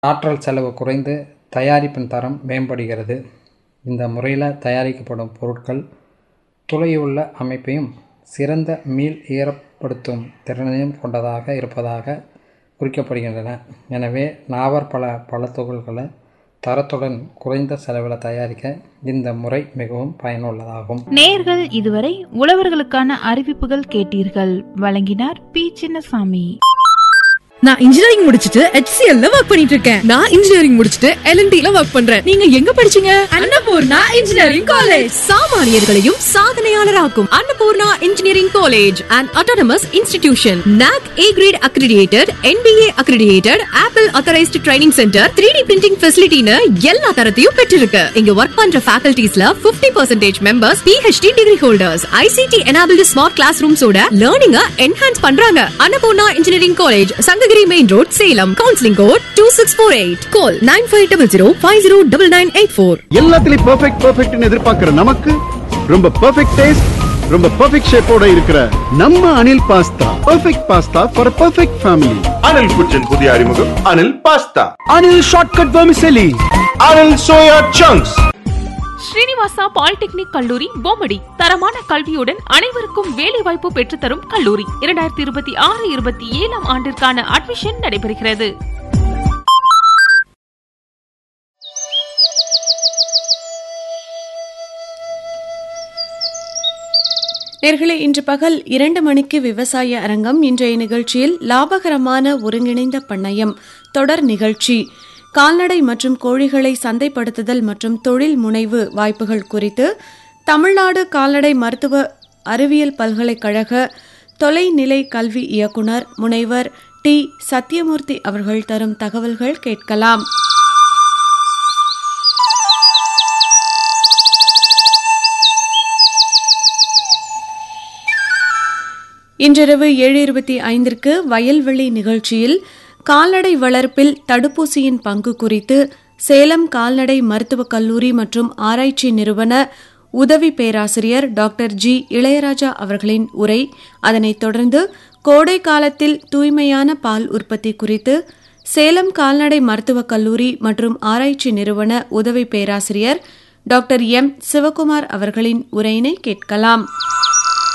ஆற்றல் செலவு குறைந்து தயாரிப்பின் தரம் மேம்படுகிறது இந்த முறையில் தயாரிக்கப்படும் பொருட்கள் துளையுள்ள அமைப்பையும் சிறந்த மீள் ஈரப்படுத்தும் திறனையும் கொண்டதாக இருப்பதாக குறிக்கப்படுகின்றன எனவே நாவற்பழ பழத்துகள்களை தரத்துடன் குறைந்த செலவில் தயாரிக்க இந்த முறை மிகவும் பயனுள்ளதாகும் நேர்கள் இதுவரை உழவர்களுக்கான அறிவிப்புகள் கேட்டீர்கள் வழங்கினார் பி சின்னசாமி நான் இன்ஜினியரிங் முடிச்சிட்டு HCL ல ஒர்க் பண்ணிட்டு இருக்கேன் நான் இன்ஜினியரிங் முடிச்சிட்டு எல்என்டி ல ஒர்க் பண்றேன் நீங்க எங்க படிச்சீங்க அன்னபூர்ணா இன்ஜினியரிங் காலேஜ் சாமானியர்களையும் சாதனையாளராக்கும் Annapoorna engineering college and autonomous institution NAC A grade accredited NBA accredited Apple authorised training centre three D printing ஃபெசிலிட்டின்னு எல்லா தரத்தையும் பெற்றிருக்கு இங்க ஒர்க் பண்ற ஃபேக்கல்டிஸ்ல 50% percentage members PhD degree holders ICT enabled smart class ரூம்ஸோட லேர்னிங்க என்ஹான்ஸ் பண்றாங்க Annapoorna engineering college Sankagiri main road Salem counselling code two six four eight call nine five double zero five zero double nine eight four எல்லாத்துலயும் perfect பெர்ஃபெக்ட்னு எதிர்பார்க்கிற நமக்கு ரொம்ப perfect taste ரொம்ப perfect ஷேப்போட இருக்கிற நம்ம Anil pasta perfect pasta for perfect family Anil kitchen புதிய அறிமுகம் Anil pasta Anil shortcut vermicelli Anil soya chunks Srinivasa polytechnic கல்லூரி பொம்மடி தரமான கல்வியுடன் அனைவருக்கும் வேலைவாய்ப்பு பெற்றுத்தரும் கல்லூரி இரண்டாயிரத்தி இருபத்தி ஆறு இருபத்தி ஏழாம் ஆண்டிற்கான அட்மிஷன் நடைபெறுகிறது நேர்களே இன்று பகல் இரண்டு மணிக்கு விவசாய அரங்கம் இன்றைய நிகழ்ச்சியில் லாபகரமான ஒருங்கிணைந்த பண்ணையம் தொடர் நிகழ்ச்சி கால்நடை மற்றும் கோழிகளை சந்தைப்படுத்துதல் மற்றும் தொழில் முனைவு வாய்ப்புகள் குறித்து தமிழ்நாடு கால்நடை மருத்துவ அறிவியல் பல்கலைக்கழக தொலைநிலை கல்வி இயக்குனர் முனைவர் டி சத்யமூர்த்தி அவர்கள் தரும் தகவல்கள் கேட்கலாம் இன்றிரவு ஏழு இருபத்தி ஐந்திற்கு வயல்வெளி நிகழ்ச்சியில் கால்நடை வளர்ப்பில் தடுப்பூசியின் பங்கு குறித்து சேலம் கால்நடை மருத்துவக் கல்லூரி மற்றும் ஆராய்ச்சி நிறுவன உதவி பேராசிரியர் டாக்டர் ஜி இளையராஜா அவர்களின் உரை அதனைத் தொடர்ந்து கோடை காலத்தில் தூய்மையான பால் உற்பத்தி குறித்து சேலம் கால்நடை மருத்துவக் கல்லூரி மற்றும் ஆராய்ச்சி நிறுவன உதவி பேராசிரியர் டாக்டர் எம் சிவகுமார் அவர்களின் உரையினை கேட்கலாம்